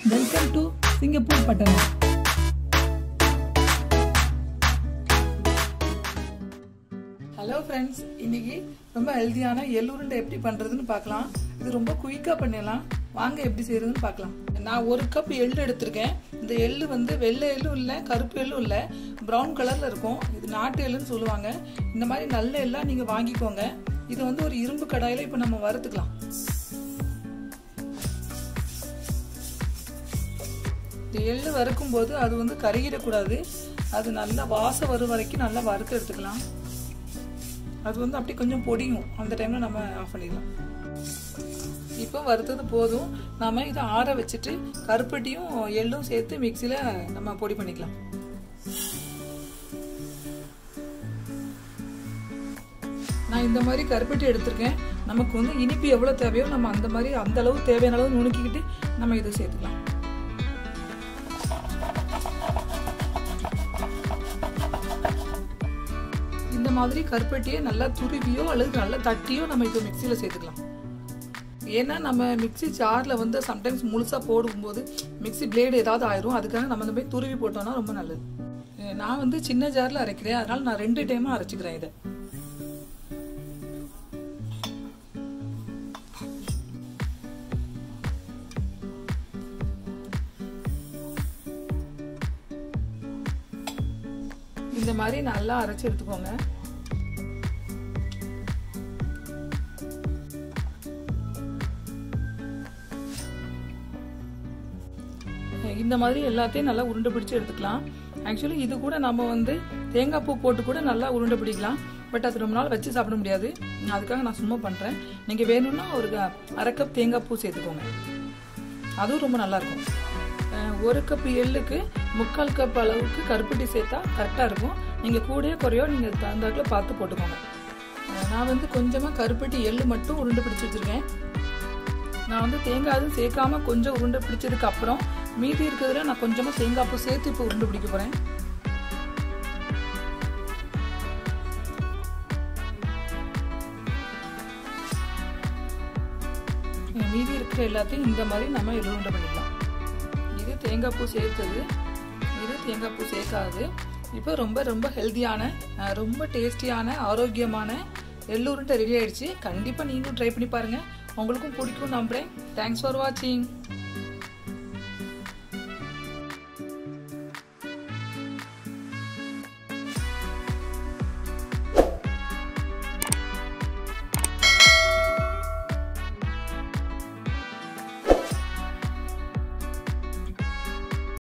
welcome to Singapore பட்டணம் hello friends இன்னைக்கு ரொம்ப ஹெல்த்தியான எள்ளுருண்டை எப்படி பண்ணுறதுன்னு பார்க்கலாம் இது ரொம்ப குயிக்காக பண்ணிடலாம் வாங்க எப்படி செய்யறதுன்னு பார்க்கலாம் நான் ஒரு கப் எள்ளு எடுத்திருக்கேன் இந்த எள்ளு வந்து வெள்ளை எள்ளும் இல்லை கருப்பு எள்ளும் இல்லை ப்ரௌன் கலரில் இருக்கும் இது நாட்டு எள்ளுன்னு சொல்லுவாங்க இந்த மாதிரி நல்ல எல்லாம் நீங்கள் வாங்கிக்கோங்க இது வந்து ஒரு இரும்பு கடாயில் இப்போ நம்ம வறுத்துக்கலாம் இந்த எள்ளு வறுக்கும் போது அது வந்து கருகிடக்கூடாது அது நல்லா வாசம் வரும் வரைக்கும் நல்லா வறுத்து எடுத்துக்கலாம் அது வந்து அப்படி கொஞ்சம் பொடியும் அந்த டைமில் நம்ம ஆஃப் பண்ணிடலாம் இப்போ வறுத்தது போதும் நாம இதை ஆற வச்சுட்டு கருப்பட்டியும் எள்ளும் சேர்த்து மிக்சியில் நம்ம பொடி பண்ணிக்கலாம் நான் இந்த மாதிரி கருப்பட்டி எடுத்திருக்கேன் நமக்கு வந்து இனிப்பு எவ்வளோ தேவையோ நம்ம அந்த மாதிரி அந்த அளவு தேவையான அளவு நுணுக்கிக்கிட்டு நம்ம இதை சேர்த்துக்கலாம் இந்த மாதிரி கருப்பட்டியை நல்லா துருவியோ அல்லது நல்லா தட்டியோ நம்ம இப்போ மிக்சியில் சேர்த்துக்கலாம் ஏன்னா நம்ம மிக்சி ஜாரில் வந்து சம்டைம்ஸ் முழுசாக போடும்போது மிக்சி பிளேடு ஏதாவது ஆயிரும் அதுக்காக நம்ம இந்த மாதிரி துருவி போட்டோம்னா ரொம்ப நல்லது நான் வந்து சின்ன ஜாரில் அரைக்கிறேன் அதனால நான் ரெண்டு டைமாக அரைச்சிக்கிறேன் இதை இந்த மாதிரி நல்லா அரைச்சி எடுத்துக்கோங்க இந்த மாதிரி எல்லாத்தையும் நல்லா உருண்டை பிடிச்சு எடுத்துக்கலாம் ஆக்சுவலி இது கூட நம்ம வந்து தேங்காய் பூ போட்டு கூட நல்லா உருண்டை பிடிக்கலாம் பட் அது ரொம்ப நாள் வச்சு சாப்பிட முடியாது அதுக்காக நான் சும்மா பண்ணுறேன் நீங்கள் வேணும்னா ஒரு அரை கப் தேங்காய் பூ சேர்த்துக்கோங்க அதுவும் ரொம்ப நல்லா இருக்கும் ஒரு கப் எள்ளுக்கு முக்கால் கப் அளவுக்கு கருப்பட்டி சேர்த்தா கரெக்டாக இருக்கும் நீங்கள் கூடயோ குறையோ நீங்கள் தகுந்தாக்கில் பார்த்து போட்டுக்கோங்க நான் வந்து கொஞ்சமாக கருப்பட்டி எள்ளு மட்டும் உருண்டை பிடிச்சி வச்சுருக்கேன் நான் வந்து தேங்காய் அதுவும் சேர்க்காம கொஞ்சம் உருண்டை பிடிச்சதுக்கு அப்புறம் மீதி இருக்கிறதுல நான் கொஞ்சமாக தேங்காய் பூ சேர்த்து இப்போ உருண்டை பிடிக்க போகிறேன் மீதி இருக்கிற எல்லாத்தையும் இந்த மாதிரி நம்ம உருண்டை பண்ணிக்கலாம் இது தேங்காய் பூ சேர்த்தது இது தேங்காய் பூ சேர்க்காது இப்போ ரொம்ப ரொம்ப ஹெல்த்தியான ரொம்ப டேஸ்டியான ஆரோக்கியமான எள்ளூருண்டை ரெடி ஆயிடுச்சு கண்டிப்பாக நீங்களும் ட்ரை பண்ணி பாருங்கள் உங்களுக்கும் பிடிக்கும் நம்புகிறேன் தேங்க்ஸ் ஃபார் வாட்சிங்